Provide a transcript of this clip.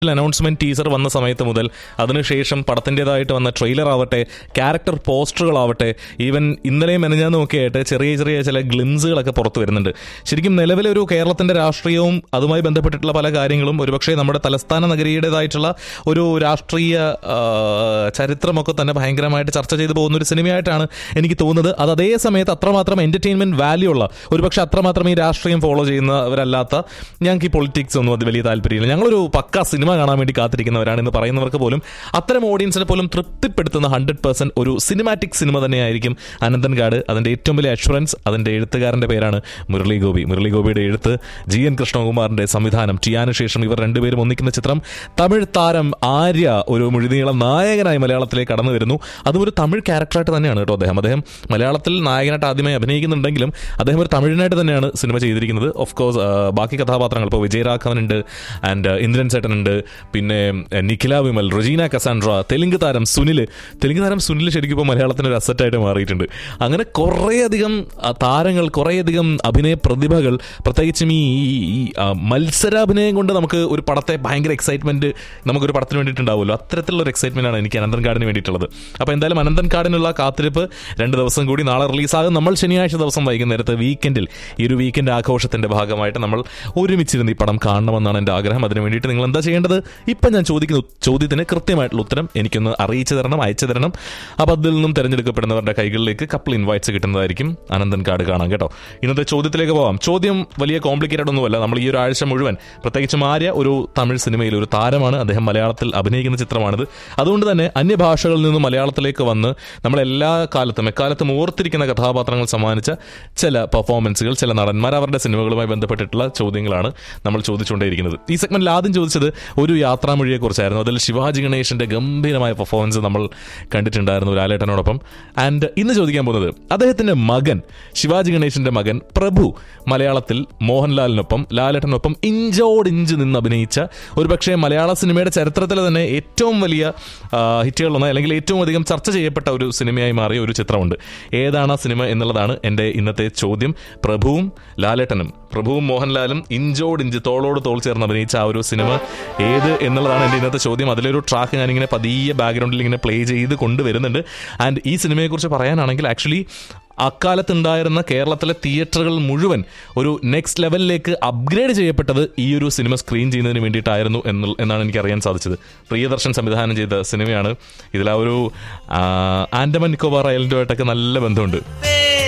announcement teaser വന്ന സമയത്ത് മുതൽ അതിനുശേഷം പടത്തിൻ്റെതായിട്ട് വന്ന ട്രെയിലർ ആവട്ടെ ക്യാരക്ടർ പോസ്റ്ററുകളാവട്ടെ ഈവൻ ഇന്നലെയും മെനഞ്ഞാന്നും ഒക്കെ ആയിട്ട് ചെറിയ ചെറിയ ചില ഗ്ലിംസുകളൊക്കെ പുറത്തു വരുന്നുണ്ട് ശരിക്കും നിലവിലെ ഒരു കേരളത്തിന്റെ രാഷ്ട്രീയവും അതുമായി ബന്ധപ്പെട്ടിട്ടുള്ള പല കാര്യങ്ങളും ഒരുപക്ഷെ നമ്മുടെ തലസ്ഥാന നഗരിയുടേതായിട്ടുള്ള ഒരു രാഷ്ട്രീയ ആ, ചരിത്രമൊക്കെ തന്നെ ഭയങ്കരമായിട്ട് ചർച്ച ചെയ്തു പോകുന്ന ഒരു സിനിമയായിട്ടാണ് എനിക്ക് തോന്നുന്നത് അത് അതേ സമയത്ത് അത്രമാത്രം എന്റർടൈൻമെന്റ് വാല്യൂ ഉള്ള ഒരുപക്ഷെ അത്രമാത്രം ഈ രാഷ്ട്രീയം ഫോളോ ചെയ്യുന്നവരല്ലാത്ത ഞങ്ങൾക്ക് ഈ പൊളിറ്റിക്സ് ഒന്നും അത് വലിയ താല്പര്യമില്ല ഞങ്ങളൊരു പക്ക സിനിമ കാണാൻ വേണ്ടി കാത്തിരിക്കുന്നവരാണ് എന്ന് പറയുന്നവർക്ക് പോലും അത്തരം ഓഡിയൻസിനെ പോലും തൃപ്തിപ്പെടുത്തുന്ന ഹൺഡ്രഡ് പെർസെന്റ് ഒരു സിനിമാറ്റിക് സിനിമ തന്നെയായിരിക്കും അനന്തൻകാട് അതിന്റെ ഏറ്റവും വലിയ അഷുറൻസ് അതിന്റെ എഴുത്തുകാരന്റെ പേരാണ് മുരളി ഗോപി മുരളി ഗോപിയുടെ എഴുത്ത് ജി എൻ കൃഷ്ണകുമാറിന്റെ സംവിധാനം ടിയാന് ശേഷം ഇവർ രണ്ടുപേരും ഒന്നിക്കുന്ന ചിത്രം തമിഴ് താരം ആര്യ ഒരു മുഴുനീളം നായകനായി മലയാളത്തിലേക്ക് കടന്നു വരുന്നു അതും ഒരു തമിഴ് ക്യാരക്ടറായിട്ട് തന്നെയാണ് കേട്ടോ അദ്ദേഹം അദ്ദേഹം മലയാളത്തിൽ നായകനായിട്ട് ആദ്യമായി അഭിനയിക്കുന്നുണ്ടെങ്കിലും അദ്ദേഹം ഒരു തമിഴിനായിട്ട് തന്നെയാണ് സിനിമ ചെയ്തിരിക്കുന്നത് ഓഫ് കോഴ്സ് ബാക്കി കഥാപാത്രങ്ങൾ ഇപ്പോൾ വിജയരാഘവൻ ഉണ്ട് ആൻഡ് ഇന്ദ്രൻ ചേട്ടൻ ഉണ്ട് പിന്നെ uh, നിഖില വിമൽ റൊജീന കസാൻഡ്ര തെലുങ്ക് താരം സുനിൽ തെലുങ്ക് താരം സുനിൽ ശരിക്കും ഇപ്പോൾ മലയാളത്തിന് ഒരു അസറ്റായിട്ട് മാറിയിട്ടുണ്ട് അങ്ങനെ കുറേയധികം uh, താരങ്ങൾ കുറേയധികം അഭിനയ പ്രതിഭകൾ പ്രത്യേകിച്ചും ഈ ഈ- ഈ uh, മത്സരാഭിനയം കൊണ്ട് നമുക്ക് ഒരു പടത്തെ ഭയങ്കര എക്സൈറ്റ്മെന്റ് നമുക്കൊരു പടത്തിന് വേണ്ടിയിട്ടുണ്ടാവുമല്ലോ അത്തരത്തിലുള്ള ഒരു എക്സൈറ്റ്മെന്റ് ആണ് എനിക്ക് അനന്തൻ കാർഡിന് വേണ്ടിയിട്ടുള്ളത് അപ്പോൾ എന്തായാലും അനന്തൻ കാർഡിനുള്ള കാത്തിരിപ്പ് രണ്ട് ദിവസം കൂടി നാളെ റിലീസാകും നമ്മൾ ശനിയാഴ്ച ദിവസം വൈകുന്നേരത്ത് വീക്കെൻഡിൽ ഈ ഒരു വീക്കെൻഡ് ആഘോഷത്തിന്റെ ഭാഗമായിട്ട് നമ്മൾ ഒരുമിച്ചിരുന്ന് ഈ പടം കാണണമെന്നാണ് എൻ്റെ ആഗ്രഹം അതിന് വേണ്ടിയിട്ട് നിങ്ങൾ എന്താ ചെയ്യേണ്ടത് ഇപ്പം ഞാൻ ചോദിക്കുന്ന ചോദ്യത്തിന് കൃത്യമായിട്ടുള്ള ഉത്തരം എനിക്കൊന്ന് അറിയിച്ചു തരണം അയച്ചു തരണം അപ്പോൾ അതിൽ നിന്നും തിരഞ്ഞെടുക്കപ്പെടുന്നവരുടെ കൈകളിലേക്ക് കപ്പിൾ ഇൻവൈറ്റ്സ് കിട്ടുന്നതായിരിക്കും അനന്തൻ കാർഡ് കാണാം കേട്ടോ ഇന്നത്തെ ചോദ്യത്തിലേക്ക് പോവാം ചോദ്യം വലിയ കോംപ്ലിക്കേറ്റഡ് ഒന്നുമല്ല നമ്മൾ ഈ ഒരു ആഴ്ച മുഴുവൻ പ്രത്യേകിച്ചും ആര്യ ഒരു തമിഴ് സിനിമയിൽ ഒരു താരമാണ് അദ്ദേഹം മലയാളത്തിൽ അഭിനയിക്കുന്ന ചിത്രമാണിത് അതുകൊണ്ട് തന്നെ അന്യഭാഷകളിൽ നിന്ന് മലയാളത്തിലേക്ക് വന്ന് നമ്മൾ എല്ലാ കാലത്തും എക്കാലത്തും ഓർത്തിരിക്കുന്ന കഥാപാത്രങ്ങൾ സമ്മാനിച്ച ചില പെർഫോമൻസുകൾ ചില നടന്മാർ അവരുടെ സിനിമകളുമായി ബന്ധപ്പെട്ടിട്ടുള്ള ചോദ്യങ്ങളാണ് നമ്മൾ ചോദിച്ചുകൊണ്ടേയിരിക്കുന്നത് ഈ സെഗ്മെന്റിൽ ആദ്യം ചോദിച്ചത് ഒരു യാത്രാമൊഴിയെ കുറിച്ചായിരുന്നു അതിൽ ശിവാജി ഗണേശന്റെ ഗംഭീരമായ പെർഫോമൻസ് നമ്മൾ കണ്ടിട്ടുണ്ടായിരുന്നു ലാലേട്ടനോടൊപ്പം ആൻഡ് ഇന്ന് ചോദിക്കാൻ പോകുന്നത് അദ്ദേഹത്തിന്റെ മകൻ ശിവാജി ഗണേശന്റെ മകൻ പ്രഭു മലയാളത്തിൽ മോഹൻലാലിനൊപ്പം ലാലേട്ടനൊപ്പം ഇഞ്ചോട് ഇഞ്ച് നിന്ന് അഭിനയിച്ച ഒരുപക്ഷെ മലയാള സിനിമയുടെ ചരിത്രത്തിൽ തന്നെ ഏറ്റവും വലിയ ആ, ഹിറ്റുകളൊന്ന് അല്ലെങ്കിൽ ഏറ്റവും അധികം ചർച്ച ചെയ്യപ്പെട്ട ഒരു സിനിമയായി മാറിയ ഒരു ചിത്രമുണ്ട് ഏതാണ് ആ സിനിമ എന്നുള്ളതാണ് എൻ്റെ ഇന്നത്തെ ചോദ്യം പ്രഭുവും ലാലേട്ടനും പ്രഭുവും മോഹൻലാലും ഇഞ്ചോട് ഇഞ്ച് തോളോട് തോൾ ചേർന്ന് അഭിനയിച്ച ആ ഒരു സിനിമ ഏത് എന്നുള്ളതാണ് എൻ്റെ ഇന്നത്തെ ചോദ്യം അതിലൊരു ട്രാക്ക് ഞാനിങ്ങനെ പതിയെ ബാക്ക്ഗ്രൗണ്ടിൽ ഇങ്ങനെ പ്ലേ ചെയ്ത് കൊണ്ടുവരുന്നുണ്ട് ആൻഡ് ഈ സിനിമയെക്കുറിച്ച് പറയാനാണെങ്കിൽ ആക്ച്വലി അക്കാലത്തുണ്ടായിരുന്ന കേരളത്തിലെ തിയേറ്ററുകൾ മുഴുവൻ ഒരു നെക്സ്റ്റ് ലെവലിലേക്ക് അപ്ഗ്രേഡ് ചെയ്യപ്പെട്ടത് ഈ ഒരു സിനിമ സ്ക്രീൻ ചെയ്യുന്നതിന് വേണ്ടിയിട്ടായിരുന്നു എന്നുള്ള എന്നാണ് എനിക്ക് അറിയാൻ സാധിച്ചത് പ്രിയദർശൻ സംവിധാനം ചെയ്ത സിനിമയാണ് ഇതിൽ ആ ഒരു ആ, ആൻഡമാൻ നിക്കോബാർ ഐലൻഡുമായിട്ടൊക്കെ നല്ല ബന്ധമുണ്ട്